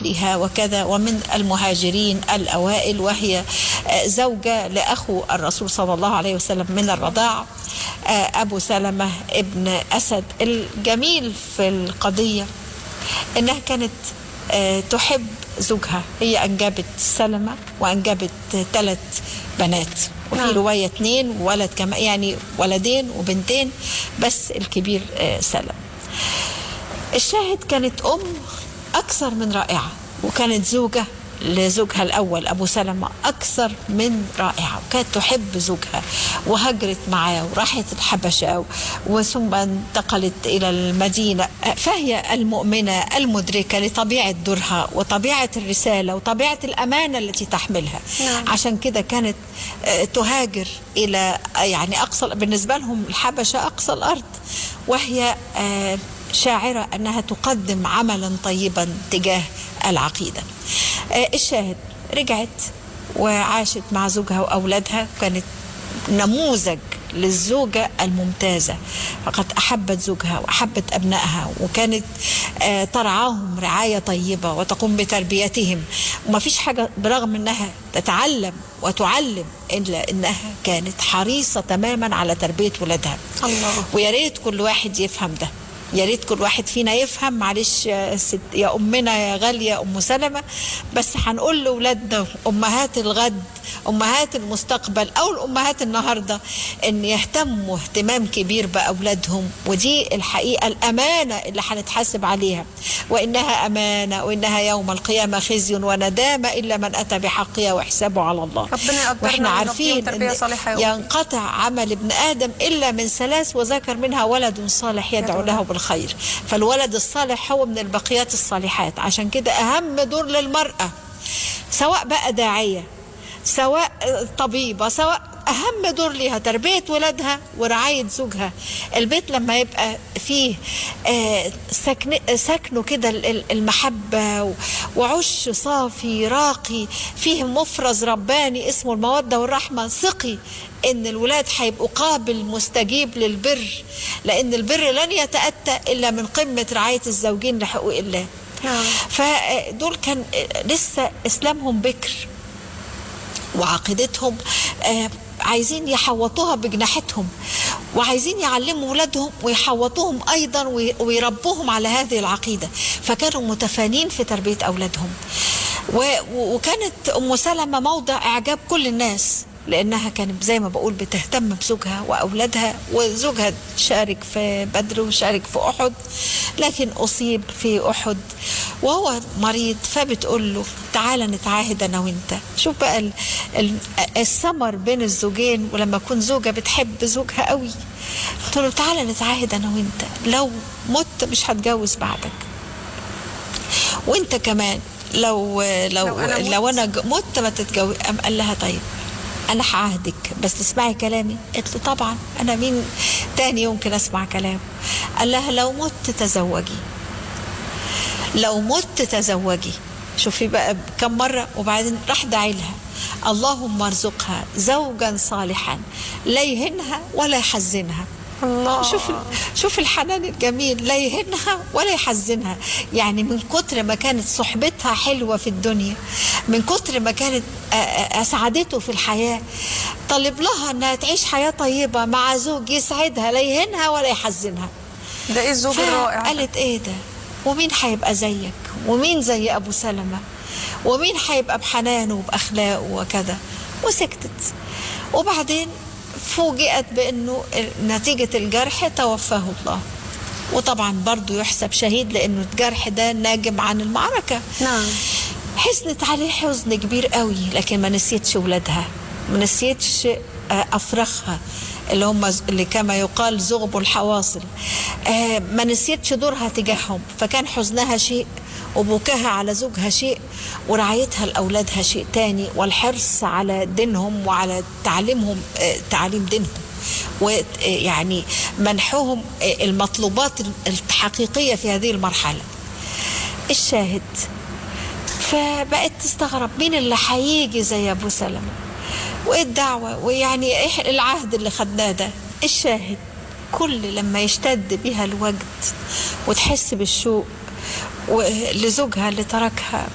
أهلها وكذا ومن المهاجرين الأوائل وهي زوجة لأخو الرسول صلى الله عليه وسلم من الرضاع أبو سلمة ابن أسد الجميل في القضية إنها كانت تحب زوجها هي أنجبت سلمة وأنجبت ثلاث بنات وفي نعم. رواية اثنين ولد كمان يعني ولدين وبنتين بس الكبير سلم الشاهد كانت أم أكثر من رائعة وكانت زوجة لزوجها الأول أبو سلمة أكثر من رائعة وكانت تحب زوجها وهجرت معاه وراحت الحبشة وثم انتقلت إلى المدينة فهي المؤمنة المدركة لطبيعة دورها وطبيعة الرسالة وطبيعة الأمانة التي تحملها نعم. عشان كده كانت آه، تهاجر إلى يعني أقصى بالنسبة لهم الحبشة أقصى الأرض وهي آه، شاعرة أنها تقدم عملا طيبا تجاه العقيدة آه، الشاهد رجعت وعاشت مع زوجها وأولادها كانت نموذج للزوجة الممتازة فقد أحبت زوجها وأحبت أبنائها وكانت آه، ترعاهم رعاية طيبة وتقوم بتربيتهم وما فيش حاجة برغم أنها تتعلم وتعلم إلا أنها كانت حريصة تماما على تربية ولادها الله. ويا ريت كل واحد يفهم ده يا ريت كل واحد فينا يفهم معلش يا ست يا امنا يا غاليه ام سلمه بس هنقول لاولادنا امهات الغد امهات المستقبل او الامهات النهارده ان يهتموا اهتمام كبير باولادهم ودي الحقيقه الامانه اللي هنتحاسب عليها وانها امانه وانها يوم القيامه خزي وندامه الا من اتى بحقها وحسابه على الله ربنا يقدرنا واحنا ونربيهم عارفين تربية إن صالحة يا أم. ينقطع عمل ابن ادم الا من ثلاث وذكر منها ولد صالح يدعو له بالخير فالولد الصالح هو من البقيات الصالحات عشان كده اهم دور للمراه سواء بقى داعيه سواء طبيبه سواء اهم دور ليها تربيه ولادها ورعايه زوجها البيت لما يبقى فيه آه، سكن سكنه كده ال- ال- المحبه و- وعش صافي راقي فيه مفرز رباني اسمه الموده والرحمه ثقي ان الولاد هيبقوا قابل مستجيب للبر لان البر لن يتاتى الا من قمه رعايه الزوجين لحقوق الله نعم. فدول كان لسه اسلامهم بكر وعقيدتهم آه، عايزين يحوطوها بجناحتهم وعايزين يعلموا ولادهم ويحوطوهم ايضا وي- ويربوهم على هذه العقيده فكانوا متفانين في تربيه اولادهم و- و- وكانت ام سلمه موضع اعجاب كل الناس لانها كانت زي ما بقول بتهتم بزوجها واولادها وزوجها شارك في بدر وشارك في احد لكن اصيب في احد وهو مريض فبتقول له تعالى نتعاهد انا وانت شوف بقى ال- ال- الثمر بين الزوجين ولما تكون زوجه بتحب زوجها قوي قلت له تعالى نتعاهد انا وانت لو مت مش هتجوز بعدك وانت كمان لو لو لو أنا مت. لو انا ج- مت ما تتجوز قام قال لها طيب انا هعهدك بس تسمعي كلامي قلت له طبعا انا مين تاني يمكن اسمع كلامه قال لها لو مت تزوجي لو مت تزوجي شوفي بقى كم مرة وبعدين راح داعي لها اللهم ارزقها زوجا صالحا لا يهنها ولا يحزنها الله شوف شوف الحنان الجميل لا يهنها ولا يحزنها يعني من كتر ما كانت صحبتها حلوة في الدنيا من كتر ما كانت آ- آ- أسعدته في الحياة طلب لها أنها تعيش حياة طيبة مع زوج يسعدها لا يهنها ولا يحزنها ده ايه الزوج الرائع ده؟ قالت ايه ده ومين هيبقى زيك ومين زي ابو سلمة ومين هيبقى بحنانه وباخلاقه وكذا وسكتت وبعدين فوجئت بانه نتيجة الجرح توفاه الله وطبعا برضو يحسب شهيد لانه الجرح ده ناجم عن المعركة نعم حزنت عليه حزن كبير قوي لكن ما نسيتش ولادها ما نسيتش آه، افراخها اللي هم ز- اللي كما يقال زغب الحواصل آه، ما نسيتش دورها تجاههم فكان حزنها شيء وبكاها على زوجها شيء ورعايتها لاولادها شيء تاني والحرص على دينهم وعلى تعليمهم آه، تعليم دينهم ويعني منحهم آه، المطلوبات الحقيقيه في هذه المرحله الشاهد فبقت تستغرب مين اللي هيجي زي ابو سلمة وايه الدعوة ويعني ايه العهد اللي خدناه ده الشاهد كل لما يشتد بها الوجد وتحس بالشوق و- لزوجها اللي تركها